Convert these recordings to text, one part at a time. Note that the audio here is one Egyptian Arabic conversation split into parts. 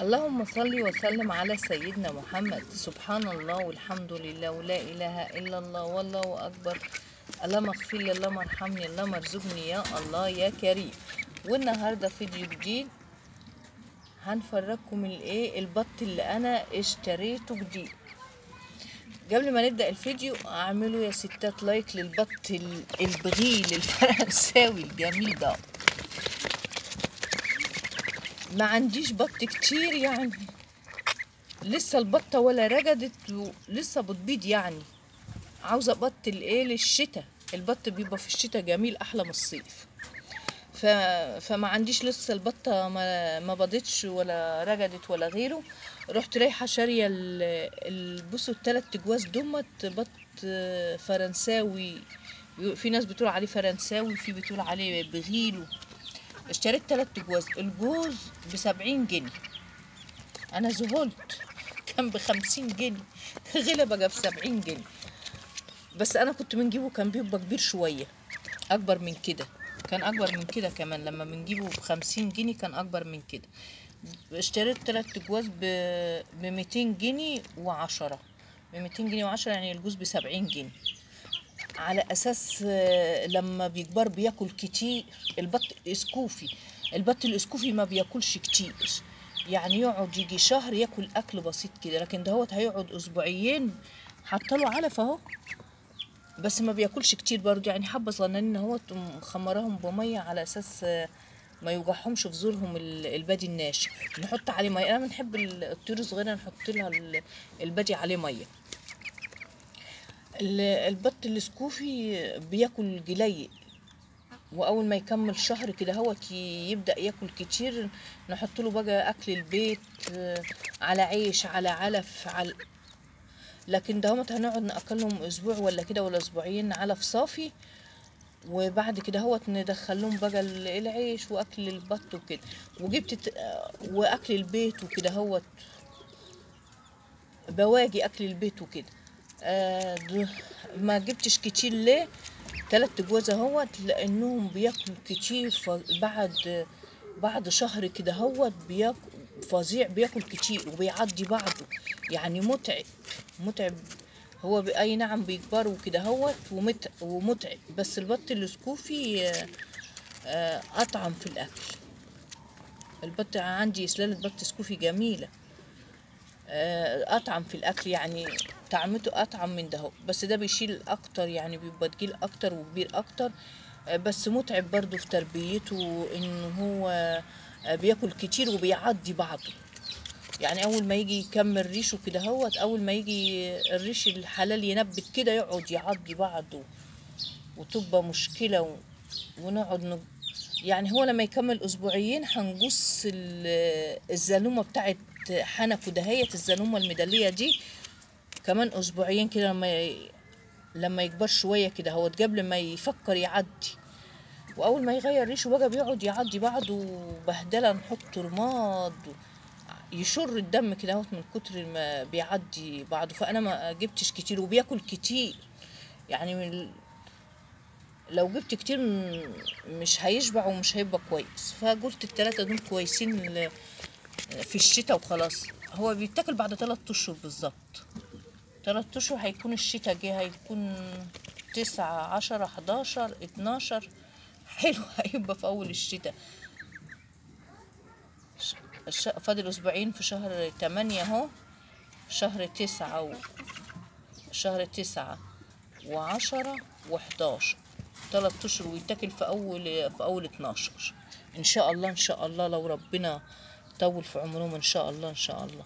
اللهم صل وسلم على سيدنا محمد سبحان الله والحمد لله ولا إله إلا الله والله أكبر اللهم اغفر لي اللهم ارحمني اللهم ارزقني يا الله يا كريم والنهارده فيديو جديد هنفرجكم الايه البط اللي انا اشتريته جديد قبل ما نبدا الفيديو اعملوا يا ستات لايك للبط ال- البغيل الفرنساوي الجميل ده ما عنديش بط كتير يعني لسه البطة ولا رجدت ولسه بتبيض يعني عاوزة بط الايه للشتاء البط بيبقى في الشتاء جميل احلى من الصيف ف... فما عنديش لسه البطة ما, ما بضتش ولا رجدت ولا غيره رحت رايحة شارية ال- البصوا التلات جواز دمت بط فرنساوي في ناس بتقول عليه فرنساوي في بتقول عليه بغيل اشتريت تلات جواز الجوز بسبعين جنيه انا ذهلت كان بخمسين جنيه غلى بقى بسبعين جنيه بس انا كنت بنجيبه كان بيبقى كبير شويه اكبر من كده كان اكبر من كده كمان لما بنجيبه بخمسين جنيه كان اكبر من كده اشتريت تلات جواز ب بميتين جنيه وعشرة بميتين جنيه وعشرة يعني الجوز بسبعين جنيه على اساس آه، لما بيكبر بياكل كتير البط الاسكوفي البط الاسكوفي ما بياكلش كتير يعني يقعد يجي شهر ياكل اكل بسيط كده لكن دهوت هيقعد اسبوعين حاطه علف اهو بس ما بياكلش كتير برضه يعني حبه صغننين اهوت مخمراهم بميه على اساس آه، ما يوجعهمش في زورهم ال- البادي الناشف نحط عليه ميه انا بنحب ال- الطيور الصغيره نحط لها ال- البادي عليه ميه ال- البط السكوفي بياكل جلي واول ما يكمل شهر كده هوت ي- يبدا ياكل كتير نحط له بقى اكل البيت آه، على عيش على علف على لكن دهوت هنقعد ناكلهم اسبوع ولا كده ولا اسبوعين علف صافي وبعد كده هوت ندخل لهم بقى ال- العيش واكل البط وكده وجبت ت- آه، واكل البيت وكده هوت بواجي اكل البيت وكده آه ده- ما جبتش كتير ليه تلات جواز اهوت لانهم بياكلوا كتير ف- بعد بعد شهر كده هوت بياكل فظيع بياكل كتير وبيعدي بعضه يعني متعب متعب هو ب- اي نعم بيكبر وكده هوت ومت- ومتعب بس البط السكوفي آه، آه، اطعم في الاكل البط عندي سلالة بط سكوفي جميلة آه، اطعم في الاكل يعني طعمته اطعم من ده بس ده بيشيل اكتر يعني بيبقى تقيل اكتر وكبير اكتر آه، بس متعب برضو في تربيته ان هو آه، بياكل كتير وبيعدي بعضه يعني اول ما يجي يكمل ريشه كده هوت اول ما يجي الريش الحلال ينبت كده يقعد يعدي بعضه وتبقى مشكلة و... ونقعد ن... يعني هو لما يكمل اسبوعين هنقص ال- الزلومه بتاعت حنكو دهيت الزلومه الميداليه دي كمان اسبوعين كده لما ي... لما يكبر شويه كده هو قبل ما يفكر يعدي واول ما يغير ريشه بقى بيقعد يعدي بعضه بهدله نحط رماد و... يشر الدم كده اهوت من كتر ما بيعدي بعضه فانا ما جبتش كتير وبياكل كتير يعني من لو جبت كتير م- مش هيشبع ومش هيبقى كويس فقلت التلاتة دول كويسين ل- في الشتاء وخلاص هو بيتاكل بعد تلات اشهر بالظبط تلات اشهر هيكون الشتاء جه هيكون تسعة عشرة حداشر اتناشر حلو هيبقى في اول الشتاء ش- الش- فاضل اسبوعين في شهر تمانية اهو شهر تسعة و... شهر تسعة وعشرة وحداشر تلات اشهر ويتاكل في اول في اول اتناشر ان شاء الله ان شاء الله لو ربنا طول في عمرهم ان شاء الله ان شاء الله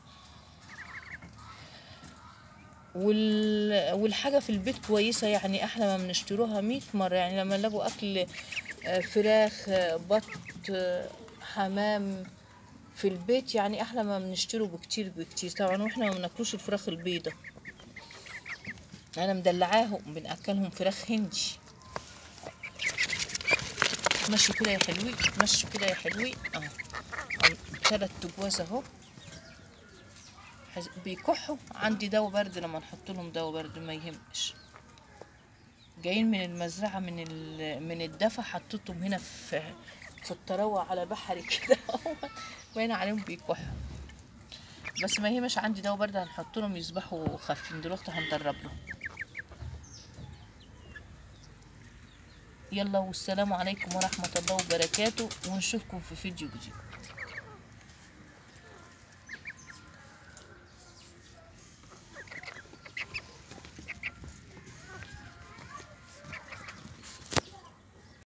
وال... والحاجة في البيت كويسة يعني احلى ما بنشتروها مية مرة يعني لما نلاقوا اكل آه، فراخ آه، بط آه، حمام في البيت يعني احلى ما بنشتره بكتير بكتير طبعا واحنا ما بناكلوش الفراخ البيضة انا مدلعاهم بناكلهم فراخ هندي مشوا كده يا حلوين مشوا كده يا حلوين اهو أهو تلات جواز اهو حز- بيكحوا عندي دواء برد لما نحط لهم دواء برد ما يهمش جايين من المزرعة من ال... من الدفا حطيتهم هنا في في الطراوة على بحري كده اهو باين عليهم بيكحوا بس ما هي مش عندي دواء برد هنحط لهم يسبحوا خافين دلوقتي هندرب لهم يلا والسلام عليكم ورحمة الله وبركاته ونشوفكم في فيديو جديد